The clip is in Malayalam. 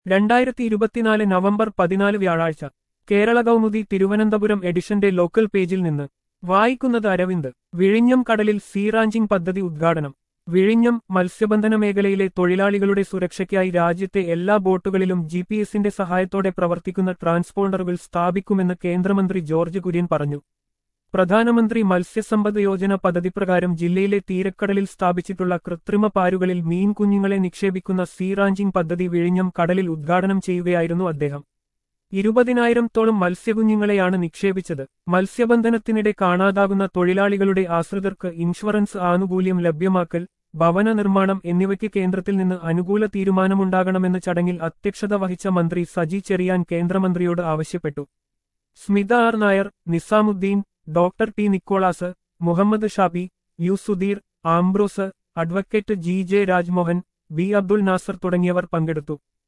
രണ്ടായിരത്തി ഇരുപത്തിനാല് നവംബർ പതിനാല് വ്യാഴാഴ്ച കേരള കൗമുദി തിരുവനന്തപുരം എഡിഷന്റെ ലോക്കൽ പേജിൽ നിന്ന് വായിക്കുന്നത് അരവിന്ദ് വിഴിഞ്ഞം കടലിൽ സീ റാഞ്ചിംഗ് പദ്ധതി ഉദ്ഘാടനം വിഴിഞ്ഞം മത്സ്യബന്ധന മേഖലയിലെ തൊഴിലാളികളുടെ സുരക്ഷയ്ക്കായി രാജ്യത്തെ എല്ലാ ബോട്ടുകളിലും ജി പി എസിന്റെ സഹായത്തോടെ പ്രവർത്തിക്കുന്ന ട്രാൻസ്പോണ്ടറുകൾ സ്ഥാപിക്കുമെന്ന് കേന്ദ്രമന്ത്രി ജോർജ് കുര്യൻ പറഞ്ഞു പ്രധാനമന്ത്രി മത്സ്യസമ്പദ് യോജന പദ്ധതി പ്രകാരം ജില്ലയിലെ തീരക്കടലിൽ സ്ഥാപിച്ചിട്ടുള്ള കൃത്രിമ പാരുകളിൽ മീൻ കുഞ്ഞുങ്ങളെ നിക്ഷേപിക്കുന്ന സീ റാഞ്ചിംഗ് പദ്ധതി വിഴിഞ്ഞം കടലിൽ ഉദ്ഘാടനം ചെയ്യുകയായിരുന്നു അദ്ദേഹം ഇരുപതിനായിരത്തോളം മത്സ്യകുഞ്ഞുങ്ങളെയാണ് നിക്ഷേപിച്ചത് മത്സ്യബന്ധനത്തിനിടെ കാണാതാകുന്ന തൊഴിലാളികളുടെ ആശ്രിതർക്ക് ഇൻഷുറൻസ് ആനുകൂല്യം ലഭ്യമാക്കൽ ഭവന നിർമ്മാണം എന്നിവയ്ക്ക് കേന്ദ്രത്തിൽ നിന്ന് അനുകൂല തീരുമാനമുണ്ടാകണമെന്ന് ചടങ്ങിൽ അധ്യക്ഷത വഹിച്ച മന്ത്രി സജി ചെറിയാൻ കേന്ദ്രമന്ത്രിയോട് ആവശ്യപ്പെട്ടു Smitha R Nair Nizamuddin doctor T Nicholas Muhammad Shabi U Sudheer Ambrose advocate G J Rajmohan V Abdul Nasar തുടങ്ങിയവർ പങ്കെടുത്തു